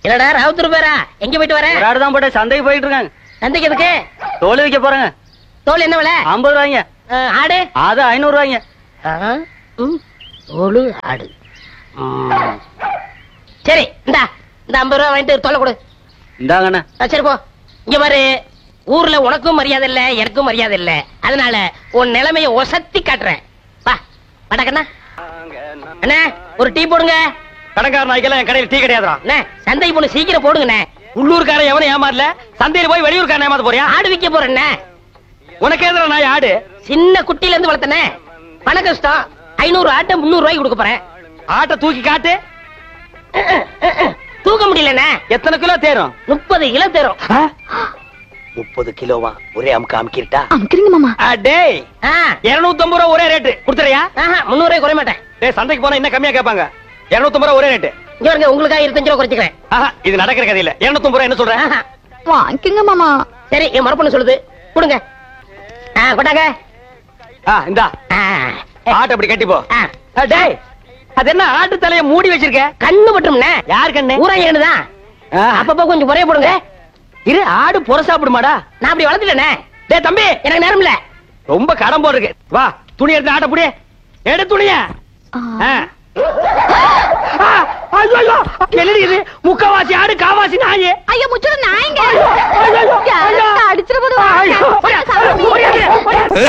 என்னடா ராவுத்தூர் பேரா எங்க போயிட்டு வர ஒரு ஆடு தான் போட்டு சந்தைக்கு போயிட்டு இருக்காங்க சந்தைக்கு எதுக்கு தோல் விற்க போறேங்க தோல் என்ன விலை ஐம்பது ரூபாய்ங்க ஆ, ஆடு அது ஐநூறு ரூபாய்ங்க ஆ, ம், தோலு ஆடு ம். சரி இந்தா இந்த ஐம்பது ரூபா வாங்கிட்டு தோலை கொடு இந்தாங்கண்ணே ஆ, சரி போ இங்க பாரு ஊர்ல உனக்கும் மரியாதை இல்ல எனக்கும் மரியாதை இல்ல அதனால உன் நிலைமைய ஒசத்தி காட்டுறேன் வா வடக்கண்ணா அண்ணா ஒரு டீ போடுங்க கடைக்கார நாய்க்கெல்லாம் என் கடையில் டீ கிடையாதுடா அண்ணா சந்தைக்கு போன சீக்கிரம் போடுங்கண்ணே உள்ளூர்காரன் எவனும் ஏமாறல சந்தையில போய் வெளியூர்காரன் ஏமாத்த போறியா ஆடு விக்க போறேண்ணே உனக்கு எதிர நாய் ஆடு சின்ன குட்டில இருந்து வளர்த்தனே பண கஷ்டம் ஐநூறு ஆட்டை முந்நூறு ரூபாய்க்கு கொடுக்க போறேன் ஆட்டை தூக்கி காட்டு தூக்க முடியலண்ணே எத்தனை கிலோ தேரும் முப்பது கிலோ தரும் முப்பது கிலோவா ஒரே அமுக்கு அமுக்கிட்டா அமுக்குறீங்க மாமா டேய் ஆ, இருநூத்தி ஐம்பது ரூபா ஒரே ரேட்டு கொடுத்துறியா ஆஹா, முந்நூறு ரூபாய் குறைய மாட்டேன் டேய் சந்தைக்கு போனா இன்னும் கம்மியா கேட்பாங்க இருநூத்தி ரூபா ஒரே ரேட்டு இங்க பாருங்க உங்களுக்காக இருபத்தஞ்சு ரூபா குறைச்சிக்கிறேன் ஆஹா இது நடக்கிற கதையில இருநூத்தி ரூபா என்ன சொல்றேன் ஆஹா. வாங்கிக்கோங்க மாமா சரி என் மரப்பண்ண சொல்லுது கொடுங்க ஆ கொட்டாங்க ஆ இந்தா ஆ, ஆட்டை அப்படி கட்டி போ ஆ. ஆ, டேய் அது என்ன ஆட்டு தலைய மூடி வச்சிருக்க கண்ணு பட்டும்ண்ணே யார் கண்ணு ஊரா ஏனுதான் ஆ, அப்பப்போ கொஞ்சம் குறைய போடுங்க இரு ஆடு புற சாப்பிடுமாடா நான் அப்படி வளர்த்துட்டேனே டேய் தம்பி எனக்கு நேரம் இல்ல ரொம்ப கடன் போடுருக்கு வா துணி எடுத்து ஆட்ட புடி எடு துணிய ஆ. என்னடி இது முக்கவாசி ஆடு காவாசி நாயே ஐயோ முச்சுட நாய்ங்க ஐயோ, ஐயோ, ஐயோ. அடிச்சிட போது ஐயோ, ஐயோ,